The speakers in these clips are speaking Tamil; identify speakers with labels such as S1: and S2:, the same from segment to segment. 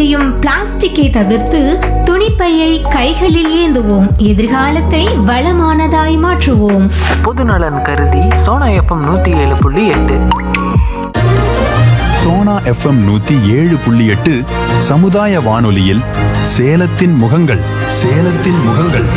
S1: எரியும் பிளாஸ்டிக்கை தவிர்த்து துணிப்பையை கைகளில் ஏந்துவோம் எதிர்காலத்தை வளமானதாய் மாற்றுவோம்
S2: பொதுநலன் கருதி சோனா எஃப்எம் நூற்றி ஏழு புள்ளி எட்டு
S3: சோனா எஃப்எம் நூத்தி ஏழு புள்ளி எட்டு சமுதாய வானொலியில் சேலத்தின் முகங்கள் சேலத்தின் முகங்கள்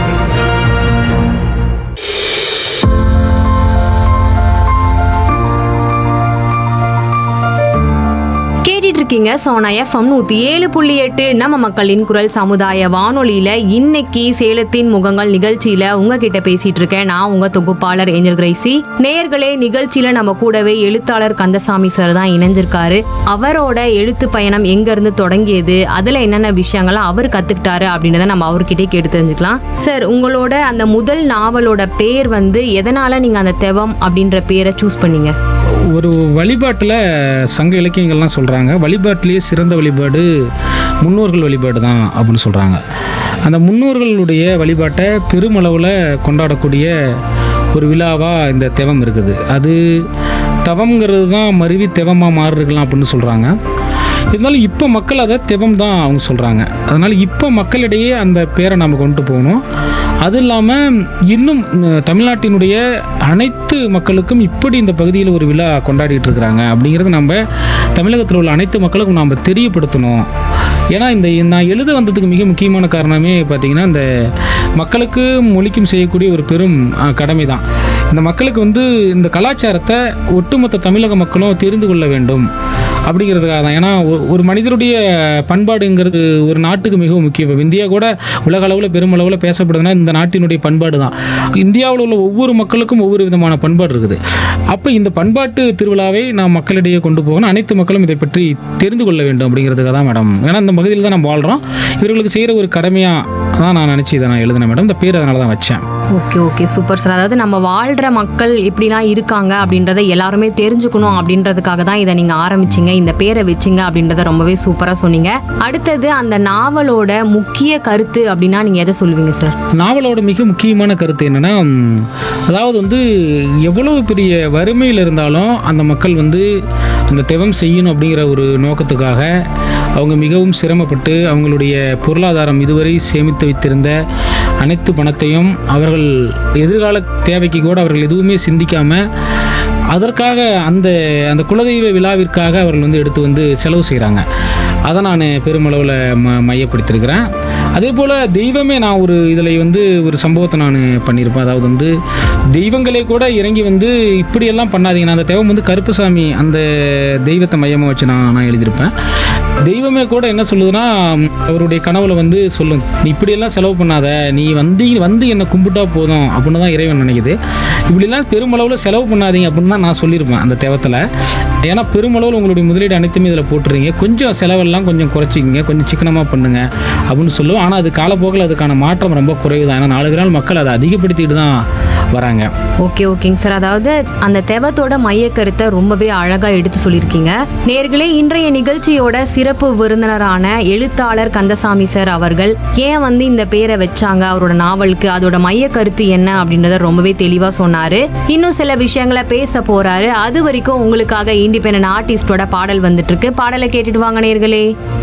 S4: கேட்டுட்டு இருக்கீங்க சோனா எஃப்எம் நூத்தி ஏழு புள்ளி எட்டு நம்ம மக்களின் குரல் சமுதாய வானொலியில இன்னைக்கு சேலத்தின் முகங்கள் நிகழ்ச்சியில உங்ககிட்ட பேசிட்டு இருக்கேன் நான் உங்க தொகுப்பாளர் ஏஞ்சல் கிரைசி நேயர்களே நிகழ்ச்சியில நம்ம கூடவே எழுத்தாளர் கந்தசாமி சார் தான் இணைஞ்சிருக்காரு அவரோட எழுத்து பயணம் எங்க இருந்து தொடங்கியது அதுல என்னென்ன விஷயங்கள்லாம் அவர் கத்துக்கிட்டாரு அப்படின்றத நம்ம அவர்கிட்டே கேட்டு தெரிஞ்சுக்கலாம் சார் உங்களோட அந்த முதல் நாவலோட பேர் வந்து எதனால நீங்க அந்த தெவம் அப்படின்ற பேரை சூஸ் பண்ணீங்க
S5: ஒரு வழிபாட்டில் சங்க இலக்கியங்கள்லாம் சொல்கிறாங்க வழிபாட்டிலேயே சிறந்த வழிபாடு முன்னோர்கள் வழிபாடு தான் அப்படின்னு சொல்கிறாங்க அந்த முன்னோர்களுடைய வழிபாட்டை பெருமளவில் கொண்டாடக்கூடிய ஒரு விழாவாக இந்த தெவம் இருக்குது அது தவம்ங்கிறது தான் மருவி தெவமாக மாறிருக்கலாம் அப்படின்னு சொல்கிறாங்க இருந்தாலும் இப்போ மக்கள் அதை தெவம் தான் அவங்க சொல்கிறாங்க அதனால் இப்போ மக்களிடையே அந்த பேரை நம்ம கொண்டு போகணும் அது இல்லாமல் இன்னும் அஹ், தமிழ்நாட்டினுடைய அனைத்து மக்களுக்கும் இப்படி இந்த பகுதியில் ஒரு விழா கொண்டாடிட்டு இருக்கிறாங்க அப்படிங்கிறது நம்ம தமிழகத்தில் உள்ள அனைத்து மக்களுக்கும் நாம் தெரியப்படுத்தணும் ஏன்னா இந்த நான் எழுத வந்ததுக்கு மிக முக்கியமான காரணமே பார்த்தீங்கன்னா இந்த மக்களுக்கு மொழிக்கும் செய்யக்கூடிய ஒரு பெரும் அஹ், கடமை தான் இந்த மக்களுக்கு வந்து இந்த கலாச்சாரத்தை ஒட்டுமொத்த தமிழக மக்களும் தெரிந்து கொள்ள வேண்டும் அப்படிங்கிறதுக்காக தான் ஏன்னா ஒரு- ஒரு மனிதருடைய பண்பாடுங்கிறது ஒரு நாட்டுக்கு மிகவும் முக்கியம் இப்போ இந்தியா கூட உலக அளவில் பெருமளவில் பேசப்படுதுன்னா இந்த நாட்டினுடைய பண்பாடு தான் இந்தியாவில் உள்ள ஒவ்வொரு மக்களுக்கும் ஒவ்வொரு விதமான பண்பாடு இருக்குது அப்போ இந்த பண்பாட்டு திருவிழாவை நாம் மக்களிடையே கொண்டு போகணும் அனைத்து மக்களும் இதை பற்றி தெரிந்து கொள்ள வேண்டும் அப்படிங்கிறதுக்காக தான் மேடம் ஏன்னா இந்த பகுதியில் தான் நம்ம வாழ்கிறோம் இவர்களுக்கு செய்கிற ஒரு கடமையாக தான் நான் நினச்சி இதை நான் எழுதினேன் மேடம் இந்த பேர் அதனால தான் வச்சேன்
S4: ஓகே ஓகே சூப்பர் சார் அதாவது நம்ம வாழ்ற மக்கள் இப்படிலாம் இருக்காங்க அப்படின்றத எல்லாருமே தெரிஞ்சுக்கணும் அப்படின்றதுக்காக தான் இதை நீங்க ஆரம்பிச்சீங்க இந்த பேரை வச்சீங்க அப்படின்றத ரொம்பவே சூப்பரா சொன்னீங்க அடுத்தது அந்த நாவலோட முக்கிய கருத்து அப்படின்னா நீங்க எதை சொல்லுவீங்க சார்
S5: நாவலோட மிக முக்கியமான கருத்து என்னன்னா ம், அதாவது வந்து எவ்வளவு பெரிய வறுமையில் இருந்தாலும் அந்த மக்கள் வந்து அந்த தெவம் செய்யணும் அப்படிங்கிற ஒரு நோக்கத்துக்காக அவங்க மிகவும் சிரமப்பட்டு அவங்களுடைய பொருளாதாரம் இதுவரை சேமித்து வைத்திருந்த அனைத்து பணத்தையும் அவர்கள் எதிர்கால தேவைக்கு கூட அவர்கள் எதுவுமே சிந்திக்காம அதற்காக அந்த அந்த குலதெய்வ விழாவிற்காக அவர்கள் வந்து எடுத்து வந்து செலவு செய்கிறாங்க அதை நான் பெருமளவில் ம மையப்படுத்தியிருக்கிறேன் அதே போல் தெய்வமே நான் ஒரு இதில் வந்து ஒரு சம்பவத்தை நான் பண்ணியிருப்பேன் அதாவது வந்து தெய்வங்களே கூட இறங்கி வந்து இப்படியெல்லாம் பண்ணாதீங்க நான் அந்த தெய்வம் வந்து கருப்புசாமி அந்த தெய்வத்தை மையமாக வச்சு நான் நான் எழுதியிருப்பேன் தெய்வமே கூட என்ன சொல்லுதுன்னா அவருடைய கனவுல வந்து சொல்லும் நீ இப்படியெல்லாம் செலவு பண்ணாத நீ வந்து வந்து என்னை கும்பிட்டா போதும் அப்படின்னு தான் இறைவன் நினைக்குது இப்படிலாம் பெருமளவில் செலவு பண்ணாதீங்க அப்படின்னு தான் நான் சொல்லியிருப்பேன் அந்த தேவத்தில் ஏன்னா பெருமளவில் உங்களுடைய முதலீடு அனைத்துமே இதில் போட்டுறீங்க கொஞ்சம் செலவெல்லாம் கொஞ்சம் குறைச்சிக்கிங்க கொஞ்சம் சிக்கனமாக பண்ணுங்க அப்படின்னு சொல்லுவோம் ஆனால் அது காலப்போக்கில் அதுக்கான மாற்றம் ரொம்ப குறைவு தான் ஏன்னா நாளுக்கு நாள் மக்கள் அதை அதிகப்படுத்திட்டு தான் வராங்க
S4: ஓகே ஓகேங்க சார் அதாவது அந்த தெவத்தோட மைய கருத்தை ரொம்பவே அழகா எடுத்து சொல்லியிருக்கீங்க நேர்களே இன்றைய நிகழ்ச்சியோட சிறப்பு விருந்தினரான எழுத்தாளர் கந்தசாமி சார் அவர்கள் ஏன் வந்து இந்த பேரை வச்சாங்க அவரோட நாவலுக்கு அதோட மைய கருத்து என்ன அப்படின்றத ரொம்பவே தெளிவா சொன்னாரு இன்னும் சில விஷயங்களை பேச போறாரு அது வரைக்கும் உங்களுக்காக இண்டிபெண்டன்ட் ஆர்டிஸ்டோட பாடல் வந்துட்டு இருக்கு பாடலை கேட்டுட்டு வாங்க நேர்களே